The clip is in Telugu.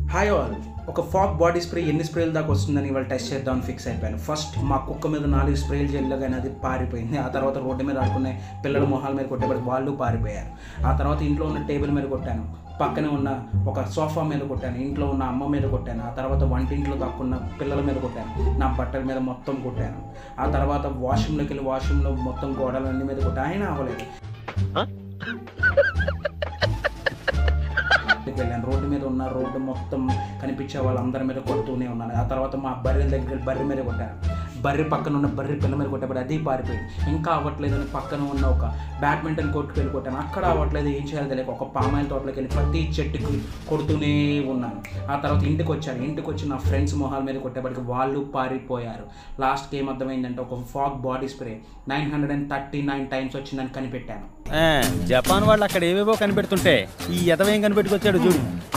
హాయ్ ఆల్ ఒక ఫాగ్ బాడీ స్ప్రే ఎన్ని స్ప్రేలు దాకా వస్తుందని ఇవాళ టెస్ట్ చేద్దామని ఫిక్స్ అయిపోయాను ఫస్ట్ మా కుక్క మీద నాలుగు స్ప్రేలు చల్లగానే అది పారిపోయింది ఆ తర్వాత రోడ్డు మీద ఆడుకునే పిల్లల మొహాల మీద కొట్టేపడికి వాళ్ళు పారిపోయారు ఆ తర్వాత ఇంట్లో ఉన్న టేబుల్ మీద కొట్టాను పక్కనే ఉన్న ఒక సోఫా మీద కొట్టాను ఇంట్లో ఉన్న అమ్మ మీద కొట్టాను ఆ తర్వాత వంటింట్లో దాక్కున్న పిల్లల మీద కొట్టాను నా బట్టల మీద మొత్తం కొట్టాను ఆ తర్వాత వాష్రూమ్లోకి వెళ్ళి వాష్రూమ్లో మొత్తం గోడలన్నీ మీద కొట్టాను అయినా అవ్వలేదు దగ్గరికి వెళ్ళాను రోడ్డు మీద ఉన్న రోడ్డు మొత్తం కనిపించే వాళ్ళందరి మీద కొడుతూనే ఉన్నాను ఆ తర్వాత మా బర్రెల దగ్గరికి వెళ్ళి బర్రె మీద కొట్టాను బర్రె పక్కన ఉన్న బర్రె పిల్ల మీద కొట్టేప్పుడు అది పారిపోయింది ఇంకా అవ్వట్లేదని పక్కన ఉన్న ఒక బ్యాడ్మింటన్ కోర్టుకి వెళ్ళి కొట్టాను అక్కడ అవ్వట్లేదు ఏం చేయాలో తెలియక ఒక పామాయిల్ తోటలోకి వెళ్ళి ప్రతి చెట్టుకి కొడుతూనే ఉన్నాను ఆ తర్వాత ఇంటికి వచ్చాను ఇంటికి వచ్చి నా ఫ్రెండ్స్ మొహాల మీద కొట్టేపటికి వాళ్ళు పారిపోయారు లాస్ట్కి ఏమర్థమైందంటే ఒక Fogg body spray nine hundred and thirty nine times వచ్చిందని కనిపెట్టాను ఆ, జపాన్ వాళ్ళు అక్కడ ఏవేవో కనిపెడుతుంటే ఈ ఎదవేం కనిపెట్టుకొచ్చాడు చూడు